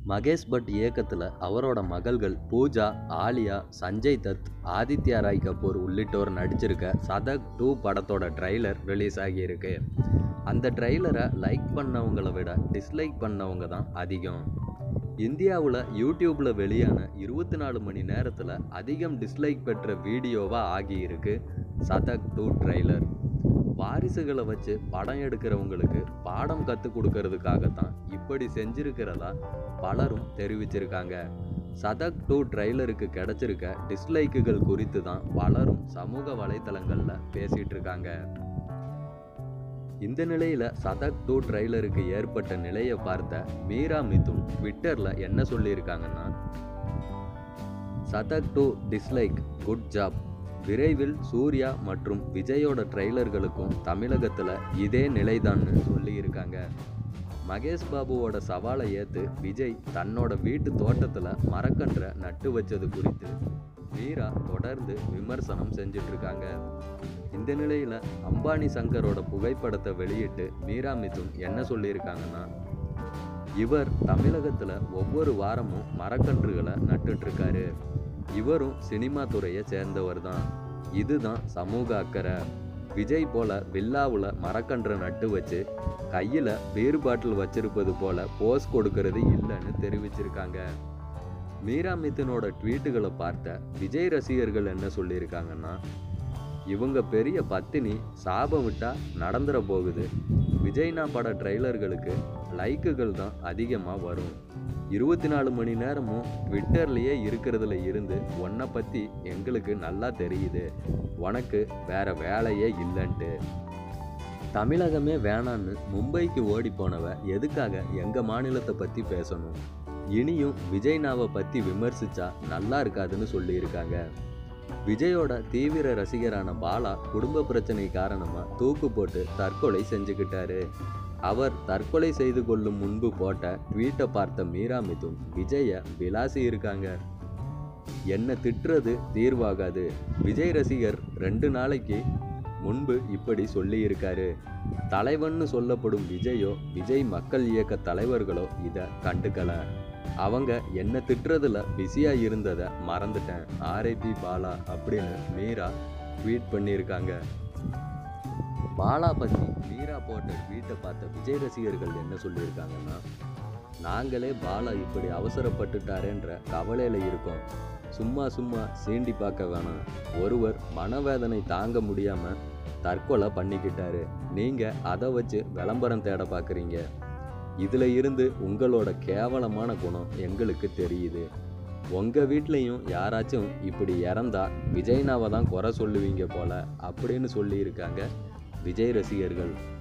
Mahesh but இயக்கத்தில் அவரோட மகள்கள் பூஜா ஆலியா சஞ்சய் தத் ஆதித்யா ராய் கபூர் உள்ளிட்டோர் நடிச்சிருக்க சதக் டூ படத்தோட ட்ரைலர் ரிலீஸ் ஆகியிருக்கு அந்த ட்ரைலரை லைக் பண்ணவங்களை விட டிஸ்லைக் பண்ணவங்க தான் அதிகம் இந்தியாவில் யூடியூப்பில் வெளியான இருபத்தி நாலு மணி நேரத்தில் அதிகம் டிஸ்லைக் பெற்ற வீடியோவாக ஆகியிருக்கு சதக் டூ ட்ரைலர் வாரிசுகளை வச்சு படம் எடுக்கிறவங்களுக்கு பாடம் கற்றுக் கொடுக்கறதுக்காகத்தான் இப்படி செஞ்சிருக்கிறதா பலரும் தெரிவிச்சிருக்காங்க சதக் டூ ட்ரைலருக்கு கிடைச்சிருக்க டிஸ்லைக்குகள் குறித்து தான் பலரும் சமூக வலைத்தளங்களில் பேசிட்டு இருக்காங்க இந்த நிலையில சதக் டூ ட்ரைலருக்கு ஏற்பட்ட நிலையை பார்த்த மீரா மிதுன் ட்விட்டர்ல என்ன சொல்லியிருக்காங்கன்னா Sadak two dislike good job விரைவில் சூர்யா மற்றும் விஜயோட ட்ரெய்லர்களுக்கும் தமிழகத்தில் இதே நிலைதான்னு சொல்லியிருக்காங்க மகேஷ் பாபுவோட சவாலை ஏற்று விஜய் தன்னோட வீட்டு தோட்டத்தில் மரக்கன்றை நட்டு வச்சது குறித்து மீரா தொடர்ந்து விமர்சனம் செஞ்சுட்டு இருக்காங்க இந்த நிலையில் அம்பானி சங்கரோட புகைப்படத்தை வெளியிட்டு மீரா மிதுன் என்ன சொல்லியிருக்காங்கன்னா இவர் தமிழகத்தில் ஒவ்வொரு வாரமும் மரக்கன்றுகளை நட்டுட்டு இருக்காரு இவரும் சினிமா துறையை சேர்ந்தவர் தான் இதுதான் சமூக அக்கறை விஜய் போல வில்லாவில் மரக்கன்றை நட்டு வச்சு கையில் பீர் பாட்டில் வச்சிருப்பது போல போஸ் கொடுக்கறது இல்லைன்னு தெரிவிச்சிருக்காங்க மீரா மிதுனோட ட்வீட்டுகளை பார்த்த விஜய் ரசிகர்கள் என்ன சொல்லியிருக்காங்கன்னா இவங்க பெரிய பத்தினி சாபம் விட்டா நடந்துட போகுது விஜய்னா பட ட்ரெய்லர்களுக்கு லைக்குகள் தான் அதிகமாக வரும் இருபத்தி நாலு மணி நேரமும் ட்விட்டர்லேயே இருக்கிறதுல இருந்து உன்னை பற்றி எங்களுக்கு நல்லா தெரியுது உனக்கு வேற வேலையே இல்லைன்ட்டு தமிழகமே வேணான்னு மும்பைக்கு ஓடி போனவ எதுக்காக எங்கள் மாநிலத்தை பற்றி பேசணும் இனியும் விஜய்னாவை பற்றி விமர்சிச்சா நல்லா இருக்காதுன்னு சொல்லியிருக்காங்க விஜயோட தீவிர ரசிகரான பாலா குடும்ப பிரச்சனை காரணமாக தூக்கு போட்டு தற்கொலை செஞ்சுக்கிட்டாரு அவர் தற்கொலை செய்து கொள்ளும் முன்பு போட்ட ட்வீட்டை பார்த்த மீரா மிதுன் விஜய விலாசி இருக்காங்க என்ன திட்டுறது தீர்வாகாது விஜய் ரசிகர் ரெண்டு நாளைக்கு முன்பு இப்படி சொல்லியிருக்காரு தலைவன்னு சொல்லப்படும் விஜயோ விஜய் மக்கள் இயக்க தலைவர்களோ இதை கண்டுக்கல அவங்க என்ன திட்டுறதுல பிஸியா இருந்ததை மறந்துட்டேன் ஆர்ஐபி பாலா அப்படின்னு மீரா ட்வீட் பண்ணியிருக்காங்க பாலா பற்றி மீரா போட்ட ட்வீட்டை பார்த்த விஜய் ரசிகர்கள் என்ன சொல்லியிருக்காங்கன்னா நாங்களே பாலா இப்படி அவசரப்பட்டுட்டாரேன்ற கவலையில் இருக்கோம் சும்மா சும்மா சீண்டி பார்க்க வேணாம் ஒருவர் மனவேதனை தாங்க முடியாமல் தற்கொலை பண்ணிக்கிட்டாரு நீங்கள் அதை வச்சு விளம்பரம் தேட பார்க்குறீங்க இதில் இருந்து உங்களோட கேவலமான குணம் எங்களுக்கு தெரியுது உங்கள் வீட்லேயும் யாராச்சும் இப்படி இறந்தா விஜய்னாவை தான் குறை சொல்லுவீங்க போல அப்படின்னு சொல்லியிருக்காங்க விஜய் ரசிகர்கள்